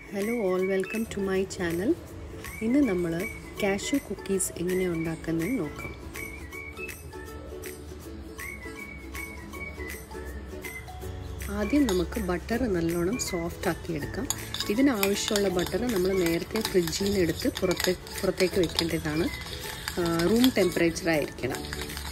hello all welcome to my channel ഇന്ന് നമ്മൾ cashew cookies എങ്ങനെ ഉണ്ടാക്കുന്നത് നോക്കാം ആദ്യം നമുക്ക് ബട്ടർ നല്ലോണം സോഫ്റ്റ് ആക്കി എടുക്കാം ഇതിനാവശ്യമുള്ള ബട്ടർ നമ്മൾ നേരത്തെ ഫ്രിഡ്ജിൽ നിന്ന് എടുത്ത് പുറത്തെ പുറത്തേക്ക് വെക്കേണ്ടതാണ് റൂം ടെമ്പറേച്ചർ ആയിരിക്കണം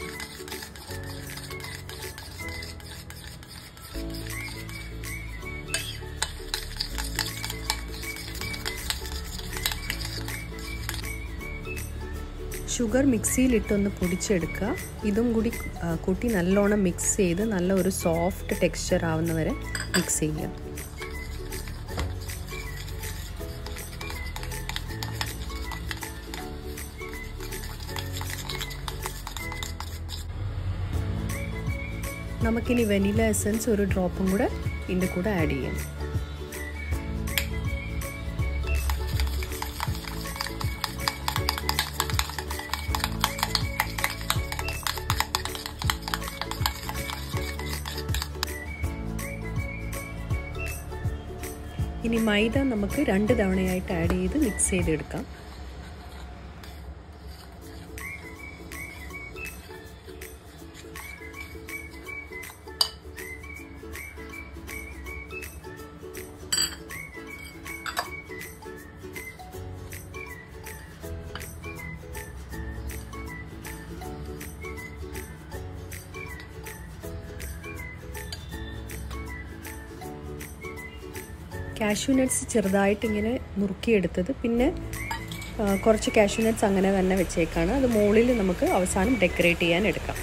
ഷുഗർ മിക്സിയിലിട്ടൊന്ന് പൊടിച്ചെടുക്കുക ഇതും കൂടി കൂട്ടി നല്ലോണം മിക്സ് ചെയ്ത് നല്ല ഒരു സോഫ്റ്റ് ടെക്സ്ചർ ആവുന്നവരെ മിക്സ് ചെയ്യുക നമുക്കിനി വെനില എസൻസ് ഒരു ഡ്രോപ്പും കൂടെ ഇതിൻ്റെ കൂടെ ആഡ് ചെയ്യാം ഇനി മൈദ നമുക്ക് രണ്ട് തവണയായിട്ട് ആഡ് ചെയ്ത് മിക്സ് ചെയ്തെടുക്കാം കാഷ്യൂ നട്ട്സ് ചെറുതായിട്ട് ഇങ്ങനെ നുറുക്കിയെടുത്തത് പിന്നെ കുറച്ച് കാഷ്യൂ നട്ട്സ് അങ്ങനെ തന്നെ വെച്ചേക്കാണ് അത് മുകളിൽ നമുക്ക് അവസാനം ഡെക്കറേറ്റ് ചെയ്യാൻ എടുക്കാം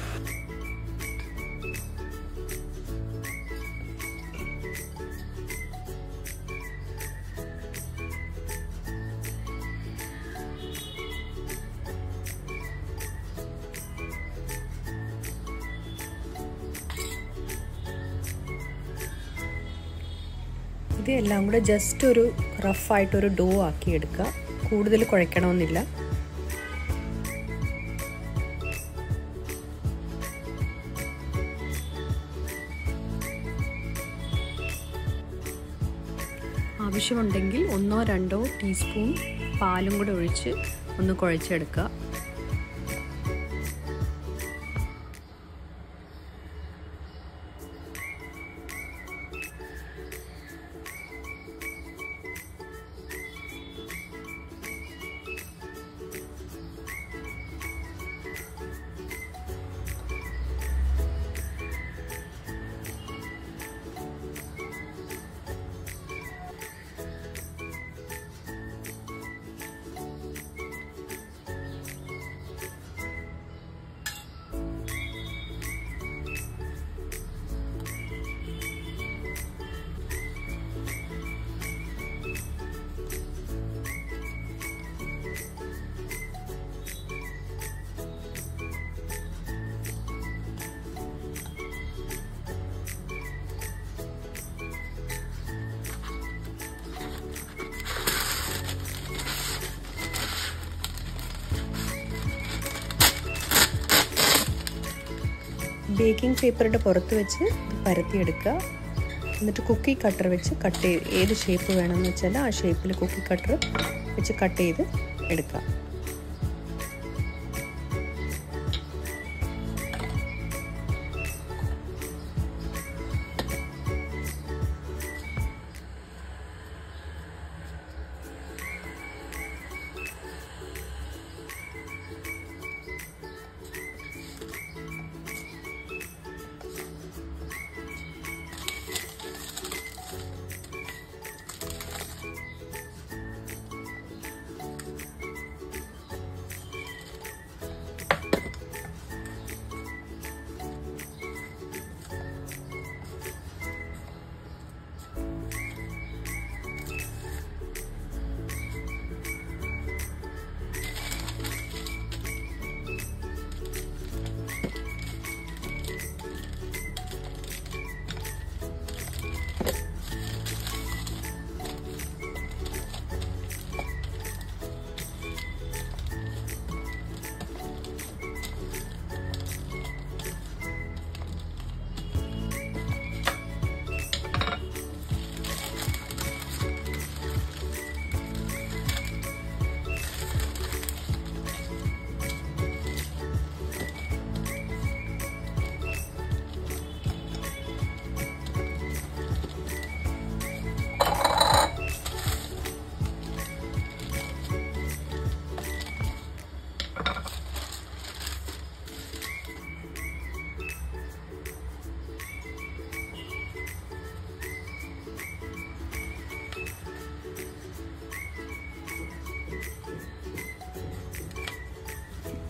ഇത് എല്ലാം കൂടെ ജസ്റ്റ് ഒരു റഫായിട്ടൊരു ഡോ ആക്കി എടുക്കുക കൂടുതൽ കുഴയ്ക്കണമെന്നില്ല ആവശ്യമുണ്ടെങ്കിൽ ഒന്നോ രണ്ടോ ടീസ്പൂൺ പാലും കൂടെ ഒഴിച്ച് ഒന്ന് കുഴച്ചെടുക്കുക ബേക്കിംഗ് പേപ്പറിൻ്റെ പുറത്ത് വെച്ച് പരത്തിയെടുക്കുക എന്നിട്ട് കുക്കി കട്ടർ വെച്ച് കട്ട് ചെയ്ത് ഏത് ഷേപ്പ് വേണമെന്ന് വെച്ചാൽ ആ ഷേപ്പിൽ കുക്കി കട്ടർ വെച്ച് കട്ട് ചെയ്ത് എടുക്കുക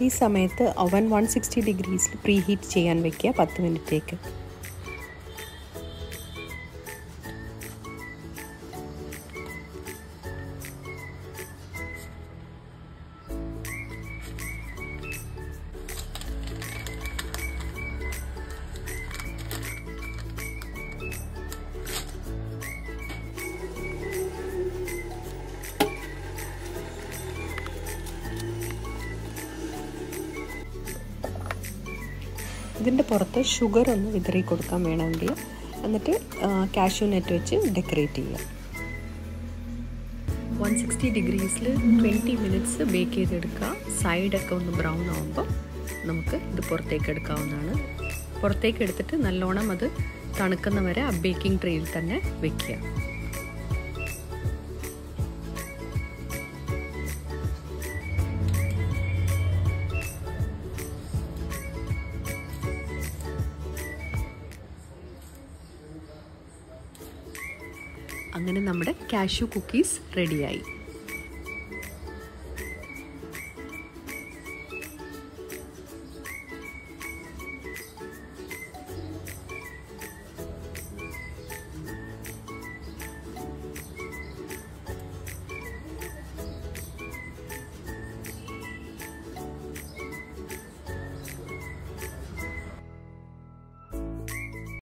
ഈ സമയത്ത് ഓവൻ വൺ സിക്സ്റ്റി ഡിഗ്രീസിൽ പ്രീ ഹീറ്റ് ചെയ്യാൻ വെക്കുക പത്ത് മിനിറ്റേക്ക് ഇതിൻ്റെ പുറത്ത് ഷുഗർ ഒന്ന് വിതറി കൊടുക്കാൻ വേണമെങ്കിൽ എന്നിട്ട് കാഷ്യൂ നെറ്റ് വെച്ച് ഡെക്കറേറ്റ് ചെയ്യുക വൺ സിക്സ്റ്റി ഡിഗ്രീസിൽ ട്വൻറ്റി മിനിറ്റ്സ് ബേക്ക് ചെയ്തെടുക്കുക സൈഡൊക്കെ ഒന്ന് ബ്രൗൺ ആകുമ്പോൾ നമുക്ക് ഇത് പുറത്തേക്ക് എടുക്കാവുന്നതാണ് പുറത്തേക്ക് എടുത്തിട്ട് നല്ലോണം അത് തണുക്കുന്ന വരെ ആ ബേക്കിംഗ് ട്രേയിൽ തന്നെ വെക്കുക അങ്ങനെ നമ്മുടെ കാഷ്യൂ കുക്കീസ് റെഡിയായി